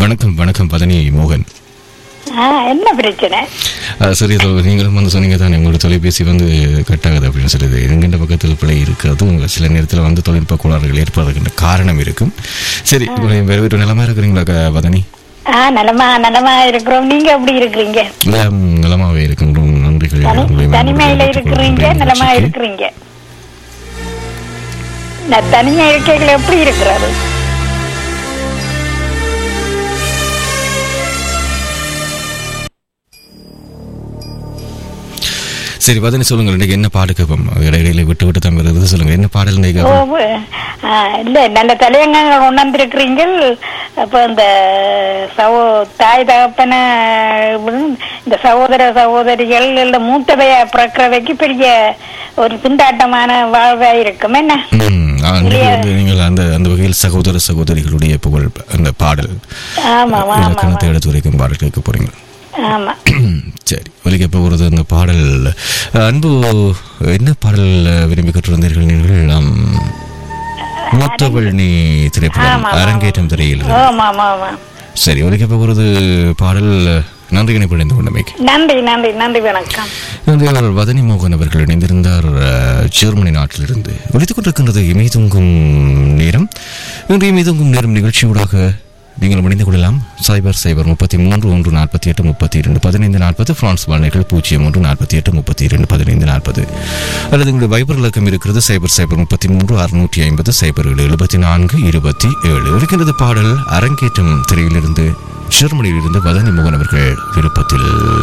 வணக்கம் வணக்கம் பதனி மோகன் ஆ, என்ன பிரச்சனை அஹ், சரி இதோ நீங்களும் வந்து சொன்னீங்க தானே உங்களோட தொலைபேசி வந்து கட் ஆகுது அப்படின்னு சொல்லுது எங்கிட்ட பக்கத்தில் பிழை இருக்கிறது உங்கள் சில நேரத்தில் வந்து தொழில்நுட்ப கோளாறுகள் ஏற்படுறதுக்கு காரணம் இருக்கும் சரி வேறு நிலமா இருக்கிறீங்களா க- பதனி ஆ நலமா நலமா இருக்கிறோம் நீங்க எப்படி இருக்கிறீங்க இல்லை, ம், நலமாவே இருக்கின்றோம் நன்றிகள் தனி- உங்களை தனிமையில மேம்படுத்திக் இருக்கிறீங்க கொள்கின்றேன் நலமா நிகழ்ச்சிக்கு. இருக்கிறீங்க நான் தனியா இருக்கைகள் எப்படி இருக்கிறது சரி பதனி சொல்லுங்கள் இன்னைக்கு என்ன பாடு கேட்போம் இடையில விட்டு விட்டு தான் வருது சொல்லுங்க என்ன பாடல் இன்னைக்கு ஓ, கேட்போம்? ஆ, இல்ல நல்ல தலையங்கங்கள் கொண்டாந்துருக்கிறீங்கள் அப்ப இந்த சகோ தாய் தகப்பன விட இந்த சகோதர சகோதரிகள் இல்ல மூத்தவைய பிறக்கிறவைக்கு பெரிய ஒரு திண்டாட்டமான வாழ்வா இருக்கும் என்ன ம், ஆ, இன்னைக்கு வந்து நீங்கள் அந்த அந்த வகையில் சகோதர சகோதரிகளுடைய புகழ் அந்த பாடல் ஆமா ஆமா ஆமா இலக்கணத்தை எடுத்து வைக்கும் பாடல் கேட்க போறீங்க ஆமா சரி ஒலிக்க போகிறது அந்த பாடல் அன்பு என்ன பாடல் விரும்பி கற்றிருந்தீர்கள் நீங்கள் நாம் மூத்தவள் நீ திரைப்படம் அரங்கேற்றம் திரையில் ஆமா ஆமா ஆமா சரி ஒலிக்க போகிறது பாடல் நன்றி இணைப்பிணைந்து கொண்டமைக்கு நன்றி நன்றி நன்றி வணக்கம் இந்தியாவில் வதனி மோகன் அவர்கள் இணைந்திருந்தார் அஹ், ஜெர்மனி நாட்டிலிருந்து ஒலித்துக் கொண்டிருக்கின்றது இமை தூங்கும் நேரம் இன்று இமை தூங்கும் நேரம் நிகழ்ச்சியூடாக நீங்கள் இணைந்து கொள்ளலாம் சைபர் சைபர் முப்பத்தி மூன்று ஒன்று நாற்பத்தி எட்டு முப்பத்தி இரண்டு பதினைந்து நாற்பது பிரான்ஸ் வாழ்நிலைகள் பூஜ்ஜியம் ஒன்று நாற்பத்தி எட்டு முப்பத்தி இரண்டு பதினைந்து நாற்பது அல்லது உங்களுடைய வைபர் இலக்கம் இருக்கிறது சைபர் சைபர் முப்பத்தி மூன்று அறுநூற்றி ஐம்பது சைபர் ஏழு எழுபத்தி நான்கு இருபத்தி ஏழு இருக்கின்றது பாடல் அரங்கேற்றம் திரையிலிருந்து ஜெர்மனியிலிருந்து வதனி மோகன் அவர்கள் விருப்பத்தில்